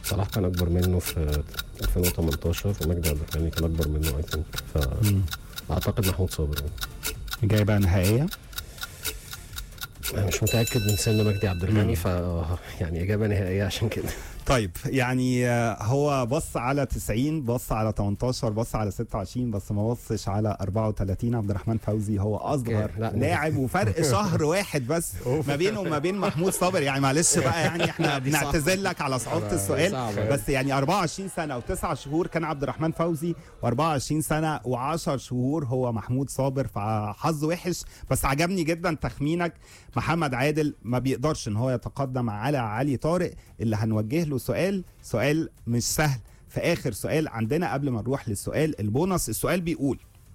صلاح كان اكبر منه في 2018 ومجدي عبد الغني كان اكبر منه اي ثينك فاعتقد محمود صابر يعني. إجابة نهائية انا مش متاكد من سن مجدي عبد الغني ف يعني اجابه نهائيه عشان كده طيب يعني آه، هو بص على 90 بص على 18 بص على 26 بس ما بصش على 34 عبد الرحمن فوزي هو اصغر أوكي، لا. لاعب وفرق شهر واحد بس ما بينه وما بين محمود صابر يعني معلش بقى يعني احنا دي صعبة. بنعتذر لك على صعوبه السؤال صعبة. بس يعني 24 سنه و9 شهور كان عبد الرحمن فوزي و24 سنه و10 شهور هو محمود صابر فحظ وحش بس عجبني جدا تخمينك محمد عادل ما بيقدرش ان هو يتقدم على علي طارق اللي هنوجه له سؤال سؤال مش سهل في اخر سؤال عندنا قبل ما نروح للسؤال البونص السؤال بيقول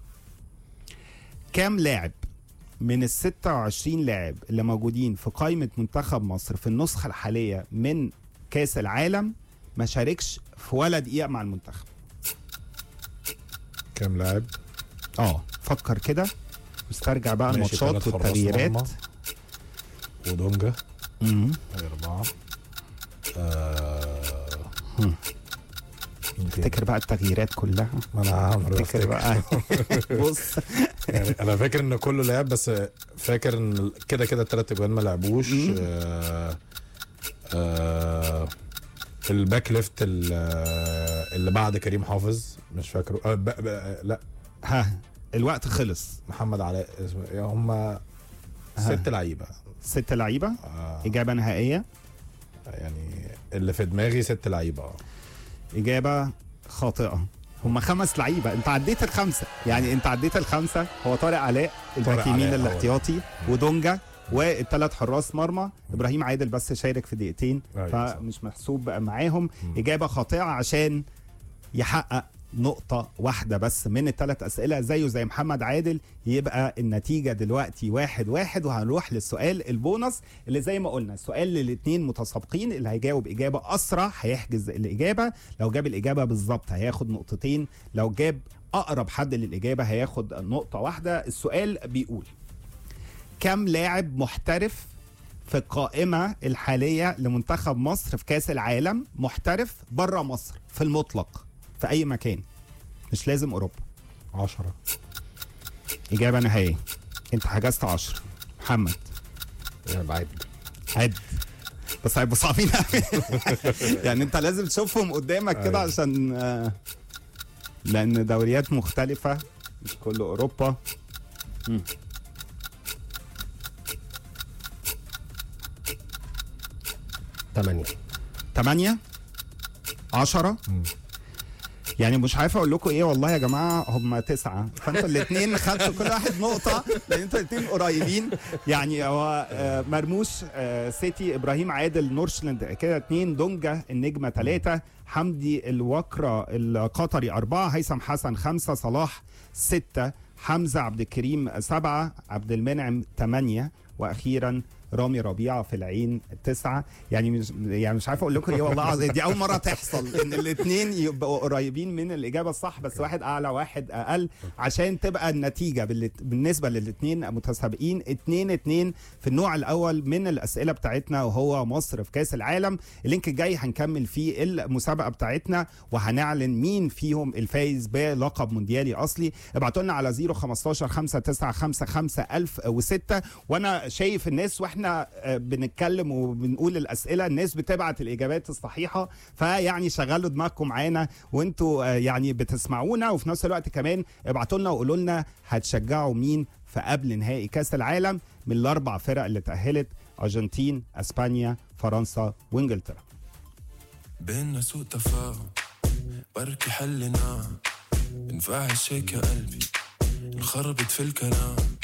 كام لاعب من ال 26 لاعب اللي موجودين في قائمة منتخب مصر في النسخة الحالية من كأس العالم ما شاركش في ولا دقيقة مع المنتخب كام لاعب اه فكر كده واسترجع بقى ماشي، الماتشات تلات حراس والتغييرات مرمى. ودونجا مم. أدي أربعة آه... مين تاني؟ افتكر بقى التغييرات كلها ما أنا عامل افتكر بقى بص يعني انا فاكر ان كله لعب بس فاكر ان كده كده الثلاث اجوان ما لعبوش مم. آه آه الباك ليفت ال- آه، اللي بعد كريم حافظ مش فاكره آه ب... ب... لا ها الوقت خلص محمد علاء اسمه إيه؟ هم ست لعيبه ست لعيبة آه إجابة نهائية يعني اللي في دماغي ست لعيبه آه. إجابة خاطئة هم خمس لعيبة انت عديت الخمسة يعني انت عديت الخمسة هو طارق علاء الباك طارق يمين علاء هو الاحتياطي ودونجا والثلاث حراس مرمى ابراهيم عادل بس شارك في دقيقتين أيوة صح. فمش محسوب بقى معاهم اجابه خاطئه عشان يحقق نقطة واحدة بس من الثلاث أسئلة زيه زي محمد عادل يبقى النتيجة دلوقتي واحد واحد وهنروح للسؤال البونص اللي زي ما قلنا السؤال للاتنين متسابقين اللي هيجاوب إجابة أسرع هيحجز الإجابة لو جاب الإجابة بالظبط هياخد نقطتين لو جاب أقرب حد للإجابة هياخد نقطة واحدة السؤال بيقول كم لاعب محترف في القائمة الحالية لمنتخب مصر في كأس العالم محترف بره مصر في المطلق في أي مكان مش لازم أوروبا 10 إجابة نهائية أنت حجزت 10 محمد انا بعد عد بس هيبقوا صعبين قوي يعني انت لازم تشوفهم قدامك كده أيوة. عشان آه، لان دوريات مختلفة مش كل اوروبا مم. ثمانية تمانية عشرة يعني مش عارف اقول لكم ايه والله يا جماعه هم تسعه فانتوا الاثنين خدتوا كل واحد نقطه لان انتوا الاثنين قريبين يعني هو آه، مرموش آه، سيتي ابراهيم عادل نورشلاند كده اثنين دونجا النجمه ثلاثه حمدي الوكرة القطري أربعة هيثم حسن خمسة صلاح ستة حمزة عبد الكريم سبعة عبد المنعم ثمانية وأخيرا رامي ربيعة في العين تسعة يعني مش يعني مش عارف اقول لكم ايه والله العظيم دي اول مره تحصل ان الاثنين يبقوا قريبين من الاجابه الصح بس واحد اعلى واحد اقل عشان تبقى النتيجه بالت- بالنسبه للاثنين متسابقين 2 2 في النوع الاول من الاسئله بتاعتنا وهو مصر في كاس العالم اللينك الجاي هنكمل فيه المسابقه بتاعتنا وهنعلن مين فيهم الفايز بلقب مونديالي اصلي ابعتوا لنا على 015 5955 1006 وانا شايف الناس واحنا آه، بنتكلم وبنقول الاسئله الناس بتبعت الاجابات الصحيحه فيعني شغلوا دماغكم معانا وانتوا آه، يعني بتسمعونا وفي نفس الوقت كمان ابعتوا لنا وقولوا لنا هتشجعوا مين في قبل نهائي كاس العالم من الاربع فرق اللي تاهلت ارجنتين اسبانيا فرنسا وانجلترا بينا سوء تفاهم بركي حلنا بنفعل هيك يا قلبي انخربت في الكلام